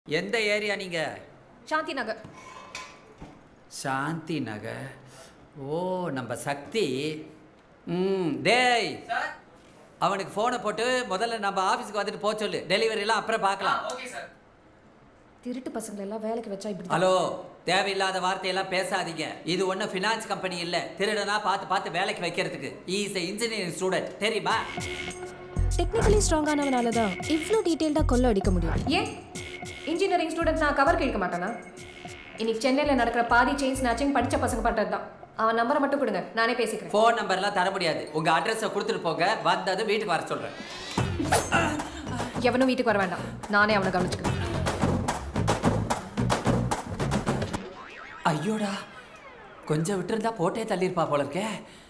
எந்த ஏரியா நீங்க சாந்தி நகர் சாந்தி நகர் ஓ நம்ம சக்தி ம் டேய் அவனுக்கு ஃபோனை போட்டு முதல்ல நம்ம ஆஃபீஸுக்கு வந்துட்டு போக சொல்லு டெலிவரிலாம் அப்புறம் பார்க்கலாம் திருட்டு பசங்களை எல்லாம் வேலைக்கு வச்சா இப்படி ஹலோ தேவையில்லாத வார்த்தையெல்லாம் பேசாதீங்க இது ஒன்றும் ஃபினான்ஸ் கம்பெனி இல்லை திருடனா பார்த்து பார்த்து வேலைக்கு வைக்கிறதுக்கு இஸ் இன்ஜினியரிங் ஸ்டூடெண்ட் தெரியுமா டெக்னிக்கலி ஸ்ட்ராங்கானவனால தான் இவ்வளோ டீட்டெயில்டாக கொள்ள அடிக்க முடியும் ஏன் இன்ஜினியரிங் ஸ்டூடெண்ட் நான் கவர் கிழிக்க மாட்டானா இன்னைக்கு சென்னையில் நடக்கிற பாதி செயின் ஸ்நாச்சிங் படிச்ச பசங்க பண்றது தான் அவன் நம்பரை மட்டும் கொடுங்க நானே பேசிக்கிறேன் ஃபோன் நம்பர்லாம் தர முடியாது உங்கள் அட்ரஸை கொடுத்துட்டு போங்க வந்ததும் வீட்டுக்கு வர சொல்கிறேன் எவனும் வீட்டுக்கு வர வேண்டாம் நானே அவனை கவனிச்சுக்கிறேன் ஐயோடா கொஞ்சம் விட்டுருந்தா போட்டே தள்ளியிருப்பா போல இருக்கே